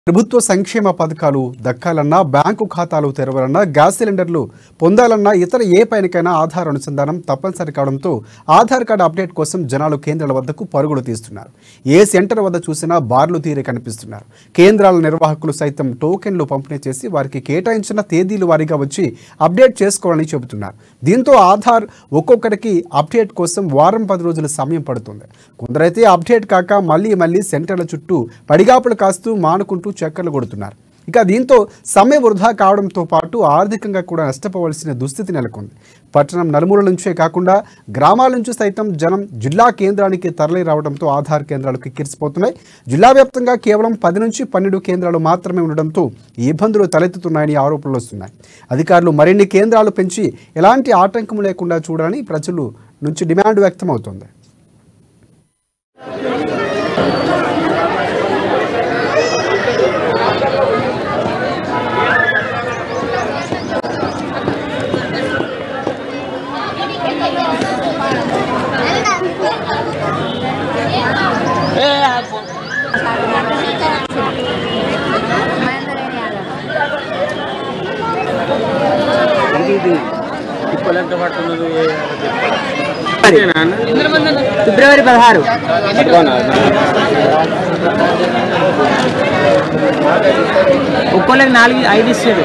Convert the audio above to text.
ప్రభుత్వ సంక్షేమ పథకాలు దక్కాలన్నా బ్యాంకు ఖాతాలు తెరవాలన్నా గ్యాస్ సిలిండర్లు పొందాలన్నా ఇతర ఏ పైనకైనా ఆధార్ అనుసంధానం తప్పనిసరి కావడంతో ఆధార్ కార్డు అప్డేట్ కోసం జనాలు కేంద్రాల వద్దకు పరుగులు తీస్తున్నారు ఏ సెంటర్ వద్ద చూసినా బార్లు తీరే కనిపిస్తున్నారు కేంద్రాల నిర్వాహకులు సైతం టోకెన్లు పంపిణీ చేసి వారికి కేటాయించిన తేదీలు వారీగా వచ్చి అప్డేట్ చేసుకోవాలని చెబుతున్నారు దీంతో ఆధార్ ఒక్కొక్కరికి అప్డేట్ కోసం వారం పది రోజుల సమయం పడుతుంది కొందరైతే అప్డేట్ కాక మళ్ళీ మళ్ళీ సెంటర్ల చుట్టూ పడిగాపులు కాస్తూ మానుకుంటూ చక్కర్లు కొడుతున్నారు ఇక దీంతో సమయం వృధా కావడంతో పాటు ఆర్థికంగా కూడా నష్టపోవలసిన దుస్థితి నెలకొంది పట్టణం నలుమూల నుంచే కాకుండా గ్రామాల నుంచి సైతం జనం జిల్లా కేంద్రానికి తరలి రావడంతో ఆధార్ కేంద్రాలకు కిరిసిపోతున్నాయి జిల్లా వ్యాప్తంగా కేవలం పది నుంచి పన్నెండు కేంద్రాలు మాత్రమే ఉండడంతో ఈ ఇబ్బందులు తలెత్తుతున్నాయని ఆరోపణలు వస్తున్నాయి అధికారులు మరిన్ని కేంద్రాలు పెంచి ఎలాంటి ఆటంకం లేకుండా చూడాలని ప్రజలు నుంచి డిమాండ్ వ్యక్తమవుతోంది ఇది ఇప్పుడు ఎంత పడుతున్నది ఫిబ్రవరి పదహారు ఒక్కోళ్ళకి నాలుగు ఐదు ఇస్తారు